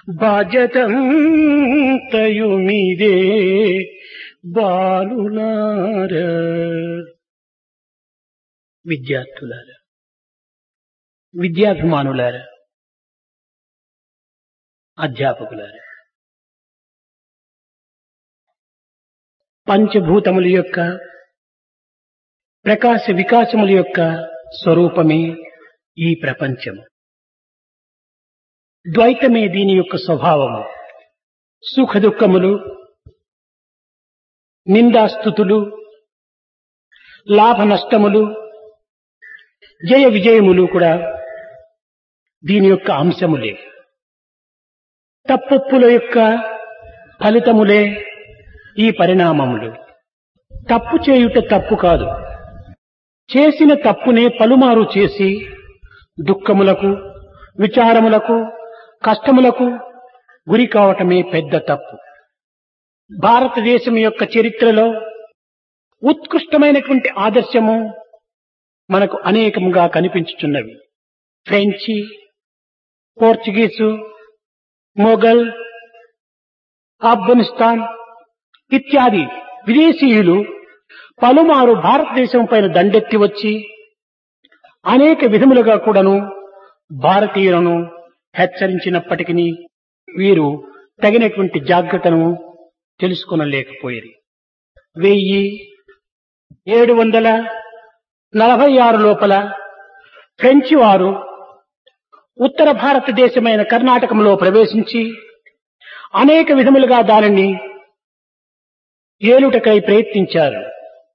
బాధ్యతంతయు మీదే బాలులార విద్యార్థులారా విద్యాభిమానులారా అధ్యాపకులారా పంచభూతముల యొక్క ప్రకాశ వికాసముల యొక్క స్వరూపమే ఈ ప్రపంచము ద్వైతమే దీని యొక్క స్వభావము సుఖ దుఃఖములు నిందాస్థుతులు లాభ నష్టములు జయ విజయములు కూడా దీని యొక్క అంశములే తప్పొప్పుల యొక్క ఫలితములే ఈ పరిణామములు తప్పు చేయుట తప్పు కాదు చేసిన తప్పునే పలుమారు చేసి దుఃఖములకు విచారములకు కష్టములకు గురి కావటమే పెద్ద తప్పు భారతదేశం యొక్క చరిత్రలో ఉత్కృష్టమైనటువంటి ఆదర్శము మనకు అనేకముగా కనిపించుచున్నవి ఫ్రెంచి పోర్చుగీసు మొఘల్ ఆఫ్ఘనిస్తాన్ ఇత్యాది విదేశీయులు పలుమారు భారతదేశం పైన దండెత్తి వచ్చి అనేక విధములుగా కూడాను భారతీయులను హెచ్చరించినప్పటికీ వీరు తగినటువంటి జాగ్రత్తను తెలుసుకొనలేకపోయారు వెయ్యి ఏడు వందల నలభై ఆరు లోపల ఫ్రెంచి వారు ఉత్తర భారతదేశమైన కర్ణాటకంలో ప్రవేశించి అనేక విధములుగా దానిని ఏలుటకై ప్రయత్నించారు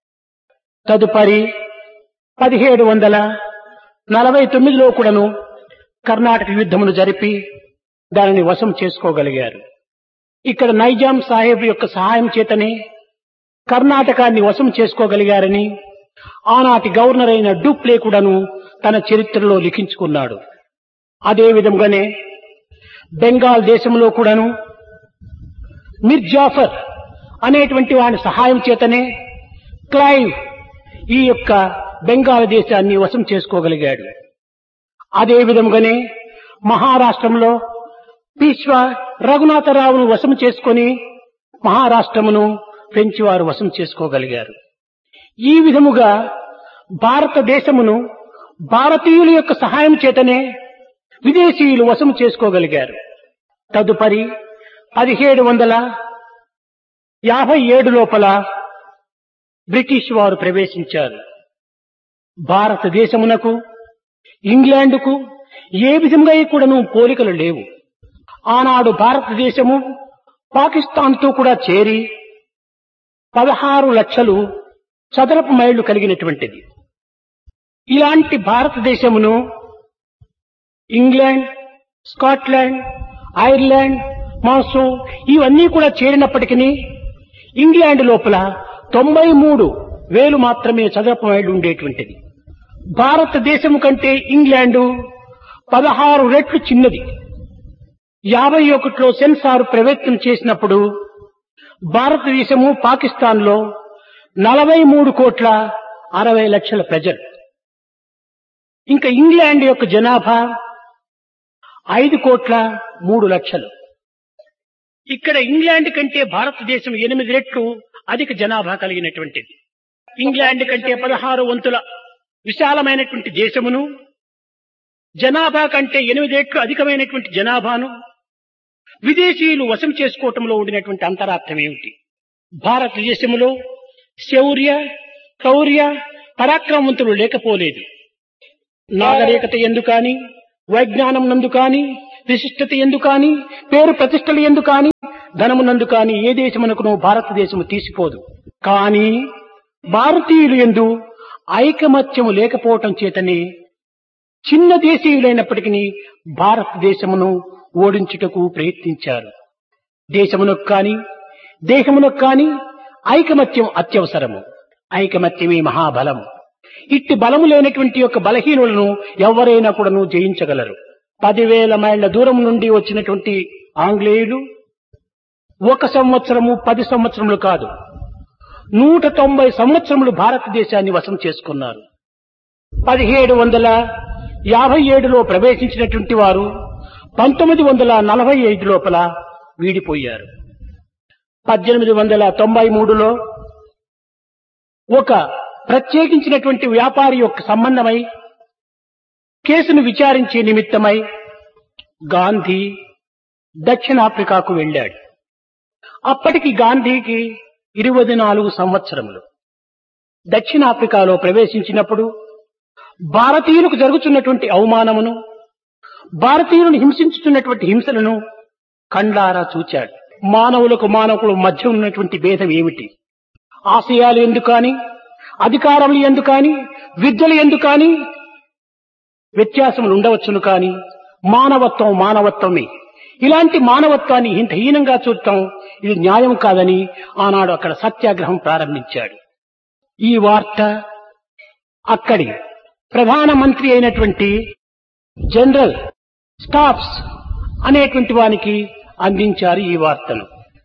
తదుపరి పదిహేడు వందల నలభై తొమ్మిదిలో కూడాను కర్ణాటక యుద్ధమును జరిపి దానిని వశం చేసుకోగలిగారు ఇక్కడ నైజాం సాహెబ్ యొక్క సహాయం చేతనే కర్ణాటకాన్ని వశం చేసుకోగలిగారని ఆనాటి గవర్నర్ అయిన డూప్లే కూడాను తన చరిత్రలో లిఖించుకున్నాడు అదే విధంగానే బెంగాల్ దేశంలో కూడాను మిర్జాఫర్ అనేటువంటి వాని సహాయం చేతనే క్లైవ్ ఈ యొక్క బెంగాల్ దేశాన్ని వశం చేసుకోగలిగాడు అదే విధంగానే మహారాష్ట్రంలో పీష్వా రఘునాథరావును వశం చేసుకొని మహారాష్ట్రమును ఫ్రెంచి వారు వశం చేసుకోగలిగారు ఈ విధముగా భారతదేశమును భారతీయుల యొక్క సహాయం చేతనే విదేశీయులు వశం చేసుకోగలిగారు తదుపరి పదిహేడు వందల యాభై ఏడు లోపల బ్రిటిష్ వారు ప్రవేశించారు భారతదేశమునకు ఇంగ్లాండుకు ఏ విధంగా కూడాను పోలికలు లేవు ఆనాడు భారతదేశము పాకిస్తాన్తో కూడా చేరి పదహారు లక్షలు చదరపు మైళ్లు కలిగినటువంటిది ఇలాంటి భారతదేశమును ఇంగ్లాండ్ స్కాట్లాండ్ ఐర్లాండ్ మాసో ఇవన్నీ కూడా చేరినప్పటికీ ఇంగ్లాండ్ లోపల తొంభై మూడు వేలు మాత్రమే చదరపు మైళ్ళు ఉండేటువంటిది భారతదేశము కంటే ఇంగ్లాండు పదహారు రెట్లు చిన్నది యాభై ఒకటిలో సెన్సార్ ప్రయత్నం చేసినప్పుడు భారతదేశము పాకిస్తాన్ లో నలభై మూడు కోట్ల అరవై లక్షల ప్రజలు ఇంకా ఇంగ్లాండ్ యొక్క జనాభా ఐదు కోట్ల మూడు లక్షలు ఇక్కడ ఇంగ్లాండ్ కంటే భారతదేశం ఎనిమిది రెట్లు అధిక జనాభా కలిగినటువంటిది ఇంగ్లాండ్ కంటే పదహారు వంతుల విశాలమైనటువంటి దేశమును జనాభా కంటే ఎనిమిది రెట్లు అధికమైనటువంటి జనాభాను విదేశీయులు వశం చేసుకోవటంలో ఉండినటువంటి అంతరార్థం ఏమిటి భారతదేశంలో శౌర్య శౌర్య పరాక్రమవంతులు లేకపోలేదు నాగరికత ఎందు కాని వైజ్ఞానం నందు కాని విశిష్టత ఎందు కాని పేరు ప్రతిష్టలు ఎందు కాని ధనమునందు కాని ఏ దేశమునకును భారతదేశము తీసిపోదు కాని భారతీయులు ఎందు ఐకమత్యము లేకపోవటం చేతనే చిన్న దేశీయులైనప్పటికీ భారతదేశమును ఓడించుటకు ప్రయత్నించారు దేశమునకు కాని దేశమునకు కాని ఐకమత్యం అత్యవసరము ఐకమత్యమే మహాబలము ఇట్టి బలము లేనటువంటి యొక్క బలహీనులను ఎవరైనా కూడాను జయించగలరు పదివేల మైళ్ళ దూరం నుండి వచ్చినటువంటి ఆంగ్లేయులు ఒక సంవత్సరము పది సంవత్సరములు కాదు నూట తొంభై సంవత్సరములు భారతదేశాన్ని వశం చేసుకున్నారు పదిహేడు వందల యాభై ఏడులో ప్రవేశించినటువంటి వారు పంతొమ్మిది వందల నలభై ఐదు లోపల వీడిపోయారు పద్దెనిమిది వందల తొంభై మూడులో ఒక ప్రత్యేకించినటువంటి వ్యాపారి యొక్క సంబంధమై కేసును విచారించే నిమిత్తమై గాంధీ దక్షిణాఫ్రికాకు వెళ్ళాడు అప్పటికి గాంధీకి ఇరవై నాలుగు సంవత్సరములు దక్షిణాఫ్రికాలో ప్రవేశించినప్పుడు భారతీయులకు జరుగుతున్నటువంటి అవమానమును భారతీయులను హింసించుతున్నటువంటి హింసలను కండ్లారా చూచాడు మానవులకు మానవుల మధ్య ఉన్నటువంటి భేదం ఏమిటి ఆశయాలు ఎందుకు కానీ అధికారములు ఎందుకు కానీ విద్యలు ఎందుకు కానీ వ్యత్యాసములు ఉండవచ్చును కానీ మానవత్వం మానవత్వమే ఇలాంటి మానవత్వాన్ని ఇంత హీనంగా చూడటం ఇది న్యాయం కాదని ఆనాడు అక్కడ సత్యాగ్రహం ప్రారంభించాడు ఈ వార్త అక్కడి ప్రధానమంత్రి అయినటువంటి జనరల్ స్టాఫ్స్ అనేటువంటి వానికి అందించారు ఈ వార్తను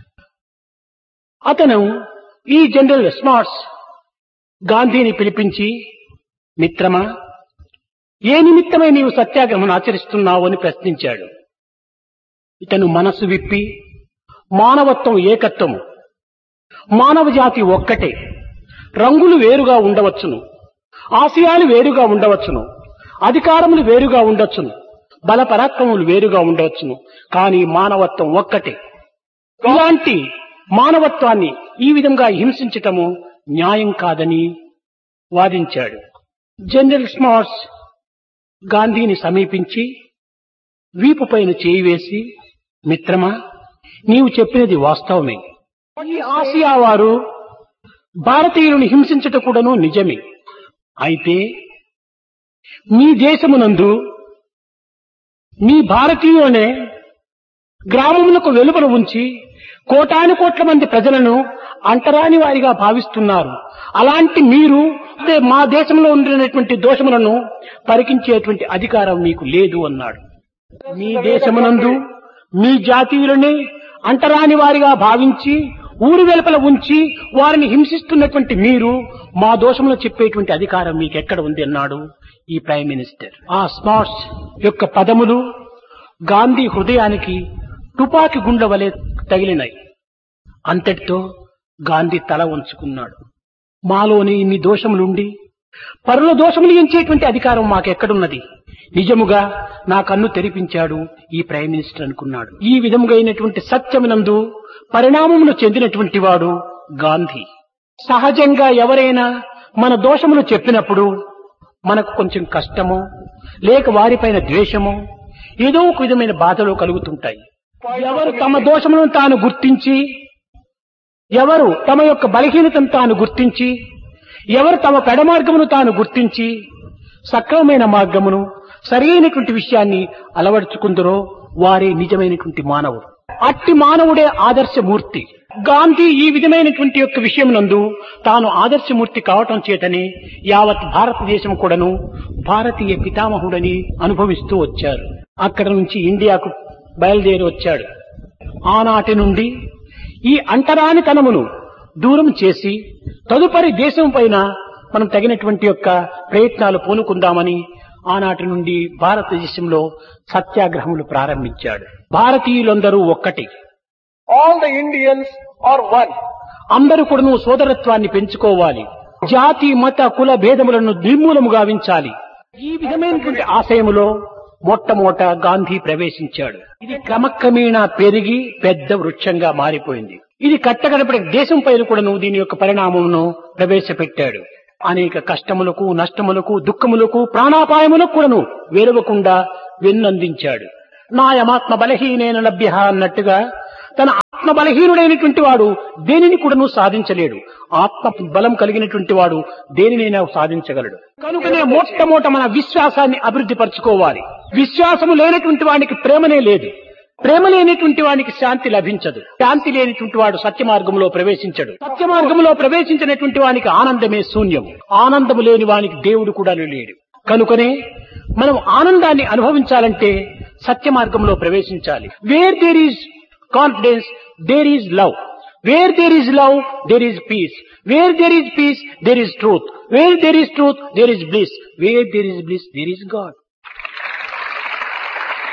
అతను ఈ జనరల్ స్మార్ట్స్ గాంధీని పిలిపించి మిత్రమా ఏ నిమిత్తమై నీవు సత్యాగ్రహం ఆచరిస్తున్నావు అని ప్రశ్నించాడు ఇతను మనసు విప్పి మానవత్వం ఏకత్వము మానవ జాతి ఒక్కటే రంగులు వేరుగా ఉండవచ్చును ఆశయాలు వేరుగా ఉండవచ్చును అధికారములు వేరుగా ఉండొచ్చును బల పరాక్రమములు వేరుగా ఉండవచ్చును కానీ మానవత్వం ఒక్కటే ఇలాంటి మానవత్వాన్ని ఈ విధంగా హింసించటము న్యాయం కాదని వాదించాడు జనరల్ స్మార్ట్స్ గాంధీని సమీపించి వీపు పైన చేయి వేసి మిత్రమా నీవు చెప్పినది వాస్తవమే ఈ ఆసియా వారు భారతీయులను హింసించట కూడాను నిజమే అయితే మీ దేశమునందు మీ భారతీయులనే గ్రామములకు వెలుపల ఉంచి కోటాను కోట్ల మంది ప్రజలను అంటరాని వారిగా భావిస్తున్నారు అలాంటి మీరు అంటే మా దేశంలో ఉండినటువంటి దోషములను పరికించేటువంటి అధికారం మీకు లేదు అన్నాడు మీ దేశమునందు మీ జాతీయులని అంటరాని వారిగా భావించి ఊరి వెలుపల ఉంచి వారిని హింసిస్తున్నటువంటి మీరు మా దోషంలో చెప్పేటువంటి అధికారం మీకు ఎక్కడ ఉంది అన్నాడు ఈ ప్రైమ్ మినిస్టర్ ఆ స్మార్ట్స్ యొక్క పదములు గాంధీ హృదయానికి తుపాకి గుండ్ల వలె తగిలినాయి అంతటితో గాంధీ తల ఉంచుకున్నాడు మాలోని ఇన్ని దోషములుండి పరుల దోషములు ఎంచేటువంటి అధికారం మాకెక్కడున్నది నిజముగా నా కన్ను తెరిపించాడు ఈ ప్రైమ్ మినిస్టర్ అనుకున్నాడు ఈ విధముగా అయినటువంటి సత్యమునందు పరిణామమును చెందినటువంటి వాడు గాంధీ సహజంగా ఎవరైనా మన దోషములు చెప్పినప్పుడు మనకు కొంచెం కష్టమో లేక వారిపైన ద్వేషమో ఏదో ఒక విధమైన బాధలు కలుగుతుంటాయి ఎవరు తమ దోషములను తాను గుర్తించి ఎవరు తమ యొక్క బలహీనతను తాను గుర్తించి ఎవరు తమ పెడ మార్గమును తాను గుర్తించి సక్రమమైన మార్గమును సరైనటువంటి విషయాన్ని అలవరుచుకుందరో వారే నిజమైనటువంటి మానవుడు అట్టి మానవుడే ఆదర్శమూర్తి గాంధీ ఈ విధమైనటువంటి యొక్క విషయం నందు తాను ఆదర్శమూర్తి కావటం చేతనే యావత్ భారతదేశం కూడాను భారతీయ పితామహుడని అనుభవిస్తూ వచ్చారు అక్కడ నుంచి ఇండియాకు బయలుదేరి వచ్చాడు ఆనాటి నుండి ఈ అంటరానితనమును దూరం చేసి తదుపరి దేశం పైన మనం తగినటువంటి యొక్క ప్రయత్నాలు పూనుకుందామని ఆనాటి నుండి భారతదేశంలో సత్యాగ్రహములు ప్రారంభించాడు భారతీయులందరూ ఒక్కటి All the Indians are one. అందరూ కూడాను సోదరత్వాన్ని పెంచుకోవాలి జాతి మత కుల భేదములను నిర్మూలము గావించాలి ఈ విధమైనటువంటి ఆశయములో మొట్టమొదట గాంధీ ప్రవేశించాడు ఇది క్రమక్రమేణా పెరిగి పెద్ద వృక్షంగా మారిపోయింది ఇది కట్టగడపడి దేశం పైన కూడాను దీని యొక్క పరిణామమును ప్రవేశపెట్టాడు అనేక కష్టములకు నష్టములకు దుఃఖములకు ప్రాణాపాయములకు కూడాను వేరవకుండా వెన్నందించాడు నాయమాత్మ బలహీనైన లభ్య అన్నట్టుగా తన ఆత్మ బలహీనుడైనటువంటి వాడు దేనిని కూడాను సాధించలేడు ఆత్మ బలం కలిగినటువంటి వాడు దేనినైనా సాధించగలడు కనుకనే మొట్టమొదట మన విశ్వాసాన్ని అభివృద్ధి పరచుకోవాలి విశ్వాసము లేనటువంటి వానికి ప్రేమనే లేదు ప్రేమ లేనటువంటి వానికి శాంతి లభించదు శాంతి లేనటువంటి వాడు సత్య మార్గంలో ప్రవేశించడు సత్య మార్గంలో ప్రవేశించినటువంటి వానికి ఆనందమే శూన్యం ఆనందము లేని వానికి దేవుడు కూడా లేడు కనుకనే మనం ఆనందాన్ని అనుభవించాలంటే సత్య మార్గంలో ప్రవేశించాలి where there is confidence there is love where there is love there is peace where there is peace there is truth where there is truth there is bliss where there is bliss there is God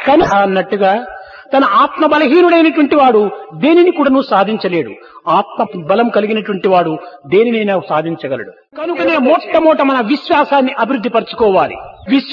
కనుక అన్నట్టుగా తన ఆత్మ బలహీనుడైనటువంటి వాడు దేనిని కూడాను సాధించలేడు ఆత్మ బలం కలిగినటువంటి వాడు దేనినైనా సాధించగలడు కనుకనే మొట్టమొదట మన విశ్వాసాన్ని అభివృద్ధి పరచుకోవాలి విశ్వ